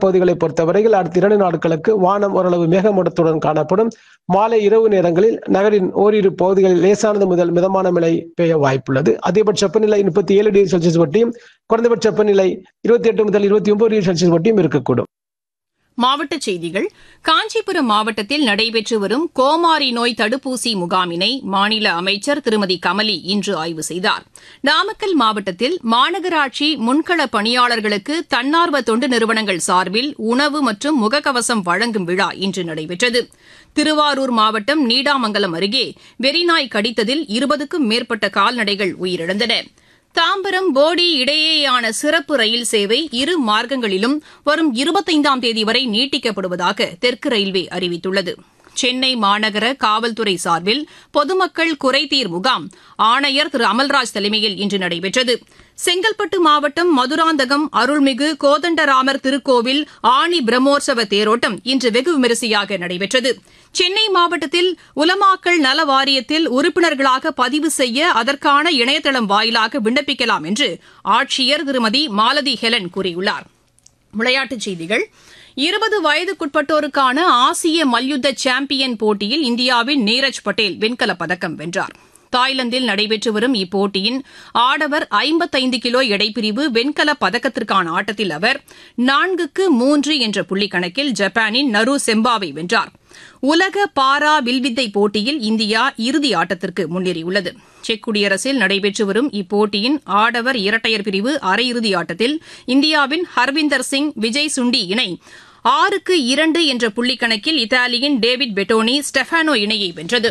பகுதிகளை பொறுத்தவரையில் அடுத்த இரண்டு நாட்களுக்கு வானம் ஓரளவு மேகமூட்டத்துடன் காணப்படும் மாலை இரவு நேரங்களில் நகரின் ஓரிரு பகுதிகளில் லேசானது முதல் மிதமான மழை பெய்ய வாய்ப்புள்ளது அதிகபட்ச வெப்பநிலை முப்பத்தி ஏழு டிகிரி செல்சியஸ் வட்டியும் குறைந்தபட்ச வெப்பநிலை இருபத்தி எட்டு முதல் இருபத்தி ஒன்பது டிகிரி செல்சியஸ் வட்டியும் இருக்கக்கூடும் மாவட்டச் செய்திகள் காஞ்சிபுரம் மாவட்டத்தில் நடைபெற்று வரும் கோமாரி நோய் தடுப்பூசி முகாமினை மாநில அமைச்சர் திருமதி கமலி இன்று ஆய்வு செய்தார் நாமக்கல் மாவட்டத்தில் மாநகராட்சி முன்கள பணியாளர்களுக்கு தன்னார்வ தொண்டு நிறுவனங்கள் சார்பில் உணவு மற்றும் முகக்கவசம் வழங்கும் விழா இன்று நடைபெற்றது திருவாரூர் மாவட்டம் நீடாமங்கலம் அருகே வெறிநாய் கடித்ததில் இருபதுக்கும் மேற்பட்ட கால்நடைகள் உயிரிழந்தன தாம்பரம் போடி இடையேயான சிறப்பு ரயில் சேவை இரு மார்க்கங்களிலும் வரும் இருபத்தைந்தாம் தேதி வரை நீட்டிக்கப்படுவதாக தெற்கு ரயில்வே அறிவித்துள்ளது சென்னை மாநகர காவல்துறை சார்பில் பொதுமக்கள் குறைதீர் முகாம் ஆணையர் திரு அமல்ராஜ் தலைமையில் இன்று நடைபெற்றது செங்கல்பட்டு மாவட்டம் மதுராந்தகம் அருள்மிகு கோதண்டராமர் திருக்கோவில் ஆணி பிரம்மோற்சவ தேரோட்டம் இன்று வெகு விமரிசையாக நடைபெற்றது சென்னை மாவட்டத்தில் உலமாக்கல் நல வாரியத்தில் உறுப்பினர்களாக பதிவு செய்ய அதற்கான இணையதளம் வாயிலாக விண்ணப்பிக்கலாம் என்று ஆட்சியர் திருமதி மாலதி ஹெலன் கூறியுள்ளார் விளையாட்டுச் செய்திகள் இருபது வயதுக்குட்பட்டோருக்கான ஆசிய மல்யுத்த சாம்பியன் போட்டியில் இந்தியாவின் நீரஜ் பட்டேல் வெண்கலப் பதக்கம் வென்றார் தாய்லாந்தில் நடைபெற்று வரும் இப்போட்டியின் ஆடவர் ஐம்பத்தைந்து கிலோ எடைப்பிரிவு வெண்கலப் பதக்கத்திற்கான ஆட்டத்தில் அவர் நான்குக்கு மூன்று என்ற புள்ளிக்கணக்கில் ஜப்பானின் நரு செம்பாவை வென்றார் உலக பாரா வில்வித்தை போட்டியில் இந்தியா இறுதி ஆட்டத்திற்கு முன்னேறியுள்ளது செக் குடியரசில் நடைபெற்று வரும் இப்போட்டியின் ஆடவர் இரட்டையர் பிரிவு அரையிறுதி ஆட்டத்தில் இந்தியாவின் ஹர்விந்தர் சிங் விஜய் சுண்டி இணை ஆறுக்கு இரண்டு என்ற புள்ளிக்கணக்கில் இத்தாலியின் டேவிட் பெட்டோனி ஸ்டெஃபானோ இணையை வென்றது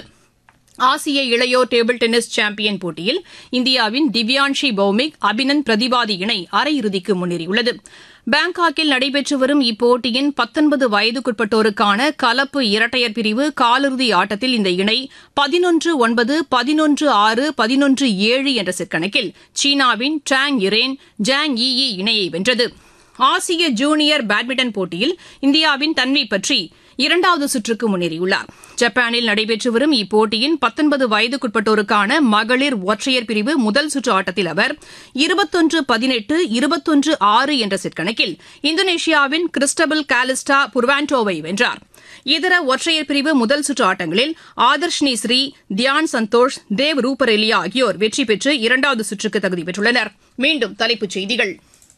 ஆசிய இளையோர் டேபிள் டென்னிஸ் சாம்பியன் போட்டியில் இந்தியாவின் திவ்யான்ஷி பௌமிக் அபினந்த் பிரதிவாதி இணை அரையிறுதிக்கு முன்னேறியுள்ளது பாங்காக்கில் நடைபெற்று வரும் இப்போட்டியின் பத்தொன்பது வயதுக்குட்பட்டோருக்கான கலப்பு இரட்டையர் பிரிவு காலிறுதி ஆட்டத்தில் இந்த இணை பதினொன்று ஒன்பது பதினொன்று ஆறு பதினொன்று ஏழு என்ற செட்கணக்கில் சீனாவின் டாங் இரேன் ஜாங் ஈ இணையை வென்றது ஆசிய ஜூனியர் பேட்மிண்டன் போட்டியில் இந்தியாவின் தன்வி பற்றி இரண்டாவது சுற்றுக்கு முன்னேறியுள்ளார் ஜப்பானில் நடைபெற்று வரும் இப்போட்டியின் பத்தொன்பது வயதுக்குட்பட்டோருக்கான மகளிர் ஒற்றையர் பிரிவு முதல் சுற்று ஆட்டத்தில் அவர் இருபத்தொன்று பதினெட்டு இருபத்தொன்று ஆறு என்ற செட் கணக்கில் இந்தோனேஷியாவின் கிறிஸ்டபல் காலிஸ்டா புர்வான்டோவை வென்றார் இதர ஒற்றையர் பிரிவு முதல் சுற்று ஆட்டங்களில் ஆதர்ஷினி ஸ்ரீ தியான் சந்தோஷ் தேவ் ரூபரெலியா ஆகியோர் வெற்றி பெற்று இரண்டாவது சுற்றுக்கு தகுதி பெற்றுள்ளனர் மீண்டும் தலைப்புச் செய்திகள்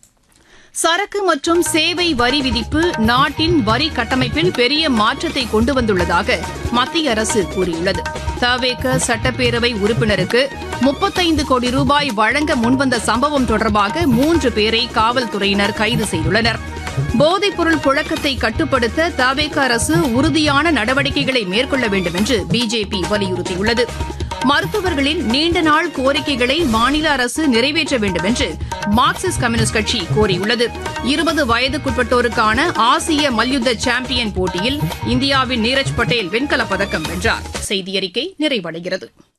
சரக்கு மற்றும் சேவை வரி விதிப்பு நாட்டின் வரி கட்டமைப்பில் பெரிய மாற்றத்தை கொண்டு வந்துள்ளதாக மத்திய அரசு கூறியுள்ளது தவேக சட்டப்பேரவை உறுப்பினருக்கு முப்பத்தைந்து கோடி ரூபாய் வழங்க முன்வந்த சம்பவம் தொடர்பாக மூன்று பேரை காவல்துறையினர் கைது செய்துள்ளனர் போதைப்பொருள் புழக்கத்தை கட்டுப்படுத்த தவேக அரசு உறுதியான நடவடிக்கைகளை மேற்கொள்ள வேண்டும் என்று பிஜேபி வலியுறுத்தியுள்ளது மருத்துவர்களின் நீண்ட நாள் கோரிக்கைகளை மாநில அரசு நிறைவேற்ற வேண்டும் என்று மார்க்சிஸ்ட் கம்யூனிஸ்ட் கட்சி கோரியுள்ளது இருபது வயதுக்குட்பட்டோருக்கான ஆசிய மல்யுத்த சாம்பியன் போட்டியில் இந்தியாவின் நீரஜ் பட்டேல் வெண்கலப் பதக்கம் வென்றார் செய்தியறிக்கை நிறைவடைகிறது